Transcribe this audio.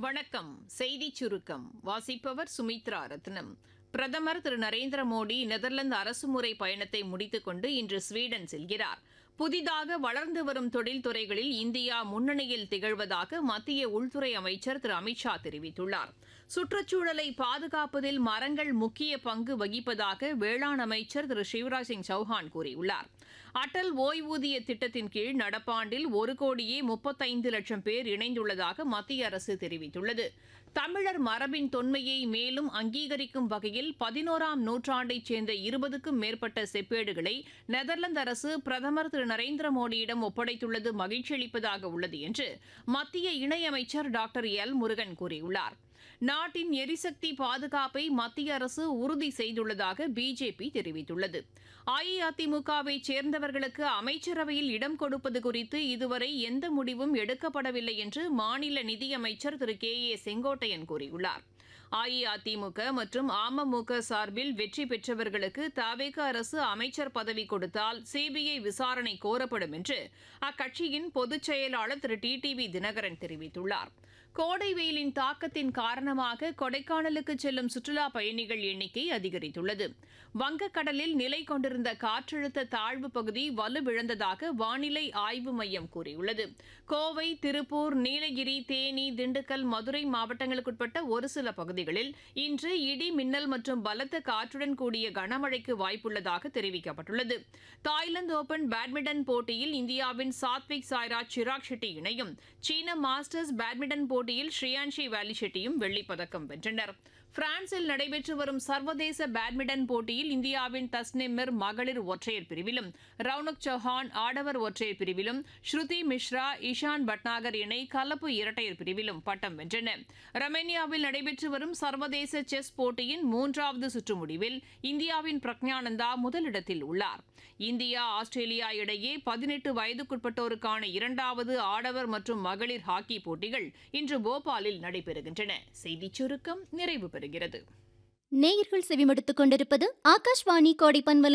வணக்கம் செய்திச் சுருக்கம் வாசிப்பவர் சுமித்ரா ரத்னம் பிரதமர் திரு நரேந்திர மோடி நெதர்லாந்து அரசுமுறை பயணத்தை முடித்துக்கொண்டு இன்று ஸ்வீடன் செல்கிறார் புதிதாக வளர்ந்து வரும் தொழில்துறைகளில் இந்தியா முன்னணியில் திகழ்வதாக மத்திய உள்துறை அமைச்சர் திரு அமித்ஷா தெரிவித்துள்ளார் சுற்றுச்சூழலை பாதுகாப்பதில் மரங்கள் முக்கிய பங்கு வகிப்பதாக வேளாண் அமைச்சர் திரு சிவராஜ் சிங் சௌஹான் கூறியுள்ளார் அடல் ஓய்வூதிய திட்டத்தின் கீழ் நடப்பாண்டில் ஒரு கோடியே முப்பத்தைந்து லட்சம் பேர் இணைந்துள்ளதாக மத்திய அரசு தெரிவித்துள்ளது தமிழர் மரபின் தொன்மையை மேலும் அங்கீகரிக்கும் வகையில் பதினோராம் நூற்றாண்டைச் சேர்ந்த இருபதுக்கும் மேற்பட்ட செப்பேடுகளை நெதர்லாந்து அரசு பிரதமர் திரு நரேந்திர மோடியிடம் ஒப்படைத்துள்ளது மகிழ்ச்சியளிப்பதாக உள்ளது என்று மத்திய இணையமைச்சர் டாக்டர் எல் முருகன் கூறியுள்ளார் நாட்டின் எரிசக்தி பாதுகாப்பை மத்திய அரசு உறுதி செய்துள்ளதாக பிஜேபி தெரிவித்துள்ளது அஇஅதிமுகவை சேர்ந்தவர்களுக்கு அமைச்சரவையில் இடம் கொடுப்பது குறித்து இதுவரை எந்த முடிவும் எடுக்கப்படவில்லை என்று மாநில நிதியமைச்சர் திரு கே ஏ செங்கோட்டையன் கூறியுள்ளார் அஇஅதிமுக மற்றும் அமமுக சார்பில் வெற்றி பெற்றவர்களுக்கு தவேக அரசு அமைச்சர் பதவி கொடுத்தால் சிபிஐ விசாரணை கோரப்படும் என்று அக்கட்சியின் பொதுச் செயலாளர் திரு டி டிவி தினகரன் தெரிவித்துள்ளார் கோடை வெயிலின் தாக்கத்தின் காரணமாக கொடைக்கானலுக்கு செல்லும் சுற்றுலா பயணிகள் எண்ணிக்கை அதிகரித்துள்ளது வங்கக்கடலில் நிலை கொண்டிருந்த காற்றழுத்த தாழ்வு பகுதி வலுவிழந்ததாக வானிலை ஆய்வு மையம் கூறியுள்ளது கோவை திருப்பூர் நீலகிரி தேனி திண்டுக்கல் மதுரை மாவட்டங்களுக்குட்பட்ட ஒரு சில பகுதிகளில் இன்று இடி மின்னல் மற்றும் பலத்த காற்றுடன் கூடிய கனமழைக்கு வாய்ப்புள்ளதாக தெரிவிக்கப்பட்டுள்ளது தாய்லாந்து ஓபன் பேட்மிண்டன் போட்டியில் இந்தியாவின் சாத்விக் சாய்ராஜ் சிராக் ஷெட்டி இணையும் சீன மாஸ்டர்ஸ் பேட்மிண்டன் போட்டியில் ஸ்ரீயான்ஷி வேலி ஷெட்டியும் வெள்ளிப்பதக்கம் வென்றனர் பிரான்சில் நடைபெற்று வரும் சர்வதேச பேட்மிண்டன் போட்டியில் இந்தியாவின் தஸ்னிமிர் மகளிர் ஒற்றையர் பிரிவிலும் ரவுனக் சௌஹான் ஆடவர் ஒற்றையர் பிரிவிலும் ஸ்ருதி மிஸ்ரா இஷான் பட்நாகர் இணை கலப்பு இரட்டையர் பிரிவிலும் பட்டம் வென்றன ரமேனியாவில் நடைபெற்று வரும் சர்வதேச செஸ் போட்டியின் மூன்றாவது சுற்று முடிவில் இந்தியாவின் பிரக்ஞானந்தா முதலிடத்தில் உள்ளார் இந்தியா ஆஸ்திரேலியா இடையே பதினெட்டு வயதுக்குட்பட்டோருக்கான இரண்டாவது ஆடவர் மற்றும் மகளிர் ஹாக்கி போட்டிகள் இன்று போபாலில் நடைபெறுகின்றன செய்திச் சுருக்கம் நிறைவு பெறுகிறது நேயர்கள் செவிமடுத்துக் கொண்டிருப்பது ஆகாஷ்வாணி கோடைப்பன்மலை